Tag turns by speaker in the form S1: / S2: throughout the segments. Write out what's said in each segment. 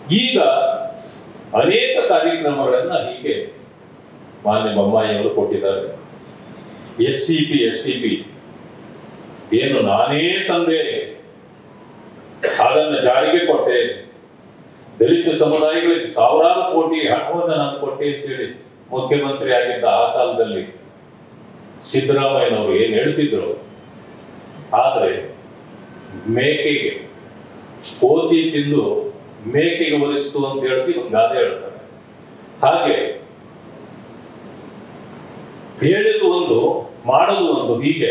S1: ಈಗ ಅನೇಕ ಕಾರ್ಯಕ್ರಮಗಳನ್ನ ಹೀಗೆ ಮಾನ್ಯ ಬೊಮ್ಮಾಯಿಯವರು ಕೊಟ್ಟಿದ್ದಾರೆ S C P S T P ಏನು ನಾನೇ ತಂದೆ ಅದನ್ನು ಜಾರಿಗೆ ಕೊಟ್ಟೆ ದಲಿತ ಸಮುದಾಯಗಳಿಗೆ ಸಾವಿರಾರು ಕೋಟಿ ಹಣವನ್ನು ನಾನು ಕೊಟ್ಟೆ ಅಂತೇಳಿ ಮುಖ್ಯಮಂತ್ರಿ ಆಗಿದ್ದ ಆ ಕಾಲದಲ್ಲಿ ಸಿದ್ದರಾಮಯ್ಯನವರು ಏನ್ ಹೇಳ್ತಿದ್ರು ಆದ್ರೆ ಮೇಕೆಗೆ ಕೋತಿ ತಿಂದು ಮೇಕೆಗೆ ಒಲಿಸ್ತು ಅಂತ ಹೇಳ್ತಿ ಒಂದು ಗಾದೆ ಹೇಳ್ತಾರೆ ಹಾಗೆ ಹೇಳಿದ್ದು ಒಂದು ಮಾಡೋದು ಒಂದು ಹೀಗೆ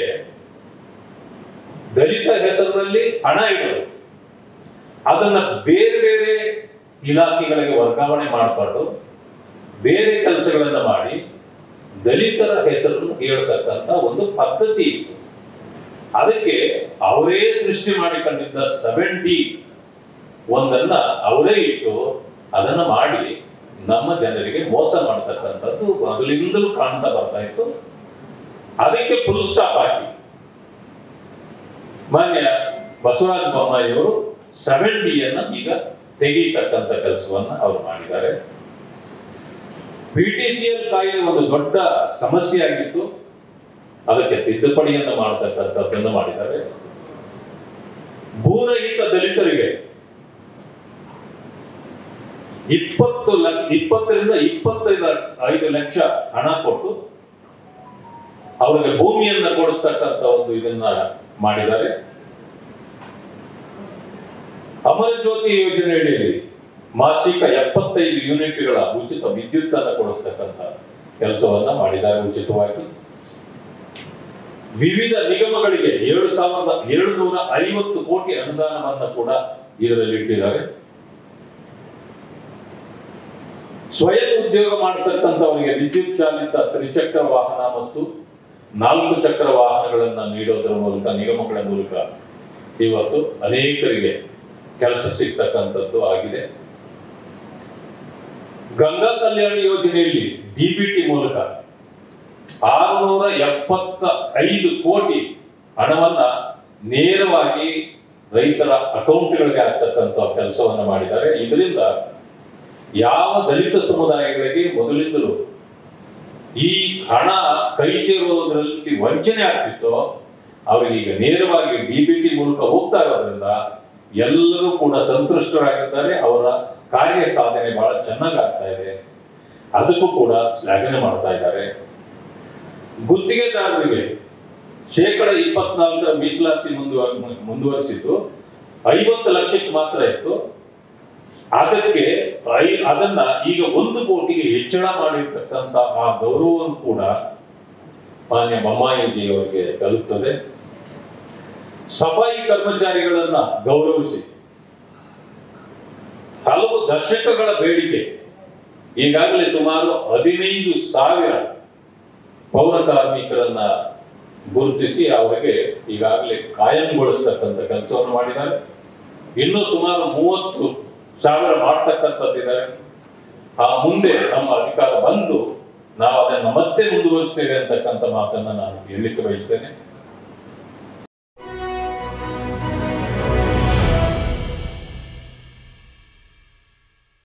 S1: ದಲಿತ ಹೆಸರಿನಲ್ಲಿ ಹಣ ಇಡೋದು ಅದನ್ನ ಬೇರೆ ಬೇರೆ ಇಲಾಖೆಗಳಿಗೆ ವರ್ಗಾವಣೆ ಮಾಡಿಕೊಂಡು ಬೇರೆ ಕೆಲಸಗಳನ್ನ ಮಾಡಿ ದಲಿತರ ಹೆಸರನ್ನು ಹೇಳ್ತಕ್ಕಂಥ ಒಂದು ಪದ್ಧತಿ ಇತ್ತು ಅದಕ್ಕೆ ಅವರೇ ಸೃಷ್ಟಿ ಮಾಡಿಕೊಂಡಿದ್ದ ಸೆವೆನ್ ಡಿ ಒಂದನ್ನ ಅವರೇ ಇಟ್ಟು ಅದನ್ನ ಮಾಡಿ ನಮ್ಮ ಜನರಿಗೆ ಮೋಸ ಮಾಡ್ತಕ್ಕಂಥದ್ದು ಮೊದಲಿಂದಲೂ ಕಾಣ್ತಾ ಬರ್ತಾ ಇತ್ತು ಅದಕ್ಕೆ ಫುಲ್ ಸ್ಟಾಪ್ ಹಾಕಿ ಮಾನ್ಯ ಬಸವರಾಜ ಬೊಮ್ಮಾಯಿಯವರು ಸೆವೆನ್ ಡಿ ಅನ್ನ ಈಗ ತೆಗೀತಕ್ಕಂಥ ಕೆಲಸವನ್ನ ಅವರು ಮಾಡಿದ್ದಾರೆ ಪಿ ಟಿ ಸಿ ಎಲ್ ಕಾಯ್ದೆ ಒಂದು ದೊಡ್ಡ ಸಮಸ್ಯೆ ಆಗಿತ್ತು ಅದಕ್ಕೆ ತಿದ್ದುಪಡಿಯನ್ನು ಮಾಡತಕ್ಕಂಥದ್ದನ್ನು ಮಾಡಿದ್ದಾರೆ ಭೂರಹಿತ ದಲಿತರಿಗೆ ಇಪ್ಪತ್ತು ಲಕ್ಷ ಇಪ್ಪತ್ತರಿಂದ ಇಪ್ಪತ್ತೈದು ಐದು ಲಕ್ಷ ಹಣ ಕೊಟ್ಟು ಅವರಿಗೆ ಭೂಮಿಯನ್ನ ಕೊಡಿಸ್ತಕ್ಕಂಥ ಒಂದು ಇದನ್ನ ಮಾಡಿದ್ದಾರೆ ಅಮರ ಜ್ಯೋತಿ ಯೋಜನೆ ಅಡಿಯಲ್ಲಿ ಮಾಸಿಕ ಎಪ್ಪತ್ತೈದು ಯೂನಿಟ್ಗಳ ಉಚಿತ ವಿದ್ಯುತ್ ಅನ್ನು ಕೊಡಿಸ್ತಕ್ಕಂಥ ಕೆಲಸವನ್ನ ಮಾಡಿದ್ದಾರೆ ಉಚಿತವಾಗಿ ವಿವಿಧ ನಿಗಮಗಳಿಗೆ ಏಳು ಸಾವಿರದ ಏಳುನೂರ ಐವತ್ತು ಕೋಟಿ ಅನುದಾನವನ್ನ ಕೂಡ ಇದರಲ್ಲಿ ಇಟ್ಟಿದ್ದಾರೆ ಸ್ವಯಂ ಉದ್ಯೋಗ ಮಾಡತಕ್ಕಂಥವರಿಗೆ ವಿದ್ಯುತ್ ಚಾಲಿತ ತ್ರಿಚಕ್ರ ವಾಹನ ಮತ್ತು ನಾಲ್ಕು ಚಕ್ರ ವಾಹನಗಳನ್ನ ನೀಡೋದರ ಮೂಲಕ ನಿಗಮಗಳ ಮೂಲಕ ಇವತ್ತು ಅನೇಕರಿಗೆ ಕೆಲಸ ಸಿಗ್ತಕ್ಕಂಥದ್ದು ಆಗಿದೆ ಗಂಗಾ ಕಲ್ಯಾಣ ಯೋಜನೆಯಲ್ಲಿ ಡಿಬಿಟಿ ಮೂಲಕ ಆರುನೂರ ಎಪ್ಪತ್ತ ಐದು ಕೋಟಿ ಹಣವನ್ನ ನೇರವಾಗಿ ರೈತರ ಅಕೌಂಟ್ಗಳಿಗೆ ಹಾಕ್ತಕ್ಕಂಥ ಕೆಲಸವನ್ನ ಮಾಡಿದ್ದಾರೆ ಇದರಿಂದ ಯಾವ ದಲಿತ ಸಮುದಾಯಗಳಿಗೆ ಮೊದಲಿಂದಲೂ ಈ ಹಣ ಕೈ ಸೇರುವುದರಲ್ಲಿ ವಂಚನೆ ಆಗ್ತಿತ್ತೋ ಅವರಿಗೆ ಈಗ ನೇರವಾಗಿ ಡಿಬಿಟಿ ಮೂಲಕ ಹೋಗ್ತಾ ಇರೋದ್ರಿಂದ ಎಲ್ಲರೂ ಕೂಡ ಸಂತುಷ್ಟರಾಗಿದ್ದಾರೆ ಅವರ ಕಾರ್ಯ ಸಾಧನೆ ಬಹಳ ಚೆನ್ನಾಗಿ ಆಗ್ತಾ ಇದೆ ಅದಕ್ಕೂ ಕೂಡ ಶ್ಲಾಘನೆ ಮಾಡ್ತಾ ಇದ್ದಾರೆ ಗುತ್ತಿಗೆದಾರರಿಗೆ ಶೇಕಡ ಇಪ್ಪತ್ನಾಲ್ಕರ ಮೀಸಲಾತಿ ಮುಂದುವರ್ ಮುಂದುವರಿಸಿದ್ದು ಐವತ್ತು ಲಕ್ಷಕ್ಕೆ ಮಾತ್ರ ಇತ್ತು ಅದಕ್ಕೆ ಐ- ಅದನ್ನ ಈಗ ಒಂದು ಕೋಟಿಗೆ ಹೆಚ್ಚಳ ಮಾಡಿರ್ತಕ್ಕಂಥ ಆ ಗೌರವವನ್ನು ಕೂಡ ಮಾನ್ಯ ಬೊಮ್ಮಾಯಿಜಿಯವರಿಗೆ ತಲುಪ್ತದೆ ಸಫಾಯಿ ಕರ್ಮಚಾರಿಗಳನ್ನ ಗೌರವಿಸಿ ಹಲವು ದಶಕಗಳ ಬೇಡಿಕೆ ಈಗಾಗಲೇ ಸುಮಾರು ಹದಿನೈದು ಸಾವಿರ ಪೌರ ಕಾರ್ಮಿಕರನ್ನ ಗುರುತಿಸಿ ಅವರಿಗೆ ಈಗಾಗಲೇ ಕಾಯಂಗೊಳಿಸ್ತಕ್ಕಂಥ ಕೆಲಸವನ್ನು ಮಾಡಿದ್ದಾರೆ ಇನ್ನೂ ಸುಮಾರು ಮೂವತ್ತು ಸಾವಿರ ಮಾಡ್ತಕ್ಕಂಥದ್ದಿದ್ದಾರೆ ಆ ಮುಂದೆ ನಮ್ಮ ಅಧಿಕಾರ ಬಂದು ನಾವು ಅದನ್ನು ಮತ್ತೆ ಮುಂದುವರಿಸ್ತೇವೆ ಅಂತಕ್ಕಂಥ ಮಾತನ್ನ ನಾನು ಹೇಳಲಿಕ್ಕೆ ಬಯಸ್ತೇನೆ